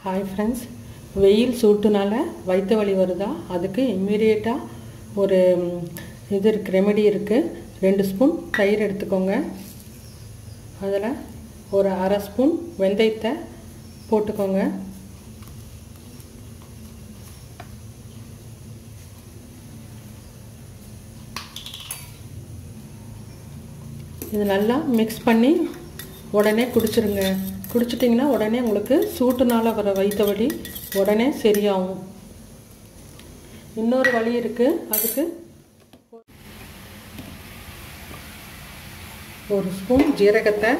hi friends வெயில் சூட்டுனால வயிற்று வலி வருதா அதுக்கு இம்மீடியட்டாக ஒரு ம், இது இருக்கு ரெமெடி இருக்குது ரெண்டு ஸ்பூன் தயிர் எடுத்துக்கோங்க அதில் ஒரு அரை ஸ்பூன் வெந்தயத்தை போட்டுக்கோங்க இது நல்லா மிக்ஸ் பண்ணி உடனே குடிச்சிருங்க குடிச்சிட்டிங்கன்னா உடனே உங்களுக்கு சூட்டுனால வர வயிற்று வலி உடனே சரியாகும் இன்னொரு வழி இருக்குது அதுக்கு ஒரு ஸ்பூன் ஜீரகத்தை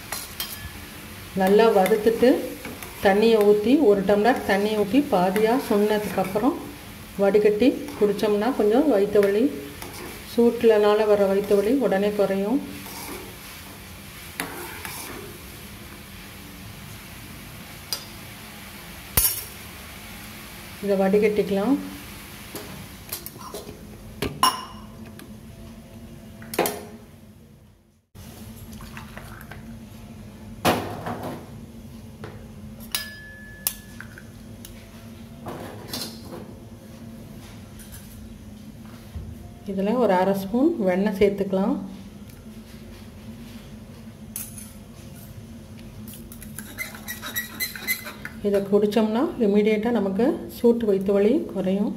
நல்லா வறுத்துட்டு தண்ணியை ஊற்றி ஒரு டம்ளர் தண்ணியை ஊற்றி பாதியாக சொன்னதுக்கப்புறம் வடிகட்டி குடித்தோம்னா கொஞ்சம் வயிற்று வலி சூட்டிலனால வர வயிற்று வலி உடனே குறையும் இதை வடிகட்டிக்கலாம் இதில் ஒரு அரை ஸ்பூன் வெண்ணெய் சேர்த்துக்கலாம் இதை குடித்தோம்னா இமீடியட்டாக நமக்கு சூட்டு வயிற்று வலி குறையும்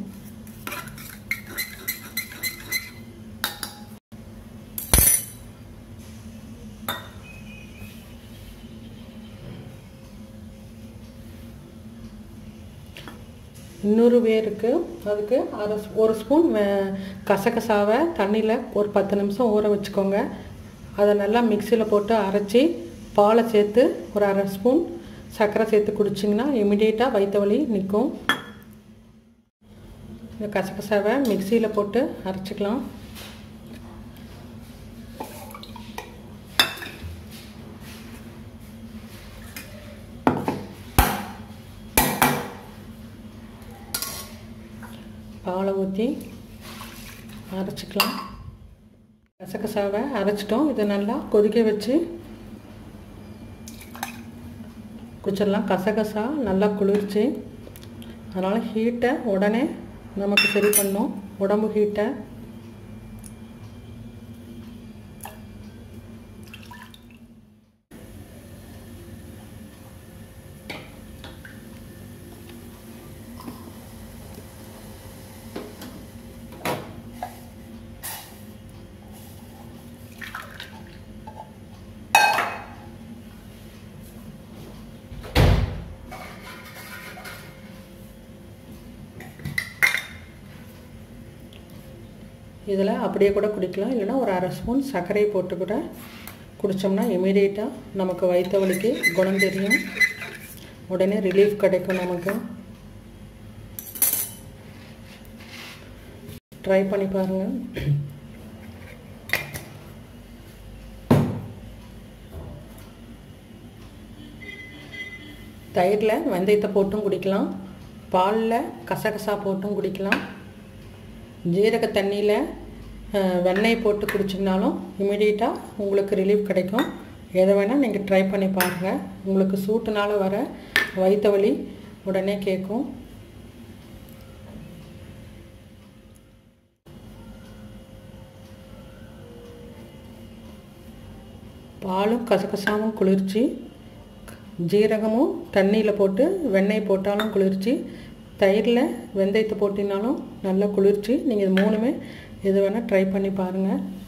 இன்னொரு வே இருக்குது அதுக்கு அரை ஸ்- ஒரு ஸ்பூன் வே- கசகசாவை தண்ணியில் ஒரு பத்து நிமிஷம் ஊற வச்சுக்கோங்க அதை நல்லா மிக்சியில் போட்டு அரைச்சி பாலை சேர்த்து ஒரு அரை ஸ்பூன் சர்க்கரை சேர்த்து குடிச்சிங்கன்னா இமிடியேட்டாக வயிற்று வலி நிற்கும் இந்த கசகசாவை மிக்சியில் போட்டு அரைச்சிக்கலாம் பாலை ஊற்றி அரைச்சிக்கலாம் கசகசாவை அரைச்சிட்டோம் இதை நல்லா கொதிக்க வச்சு குடிச்சிடலாம் கசகசா நல்லா குளிர்ச்சி அதனால் ஹீட்டை உடனே நமக்கு சரி பண்ணும் உடம்பு ஹீட்டை இதில் அப்படியே கூட குடிக்கலாம் இல்லைன்னா ஒரு அரை ஸ்பூன் சர்க்கரை போட்டு கூட குடித்தோம்னா இமீடியட்டாக நமக்கு வயிற்று வலிக்கு குணம் தெரியும் உடனே ரிலீஃப் கிடைக்கும் நமக்கு ட்ரை பண்ணி பாருங்கள் தயிரில் வெந்தயத்தை போட்டும் குடிக்கலாம் பாலில் கசகசா போட்டும் குடிக்கலாம் ஜீரக தண்ணியில் வெண்ணெய் போட்டு குடிச்சிங்கனாலும் இமீடியட்டாக உங்களுக்கு ரிலீஃப் கிடைக்கும் எதை வேணால் நீங்கள் ட்ரை பண்ணி பாருங்கள் உங்களுக்கு சூட்டுனால வர வயிற்று வலி உடனே கேட்கும் பாலும் கசகசாவும் குளிர்ச்சி ஜீரகமும் தண்ணியில் போட்டு வெண்ணெய் போட்டாலும் குளிர்ச்சி தயிரில் வெந்தயத்தை போட்டினாலும் நல்ல குளிர்ச்சி நீங்கள் இது மூணுமே எது வேணால் ட்ரை பண்ணி பாருங்கள்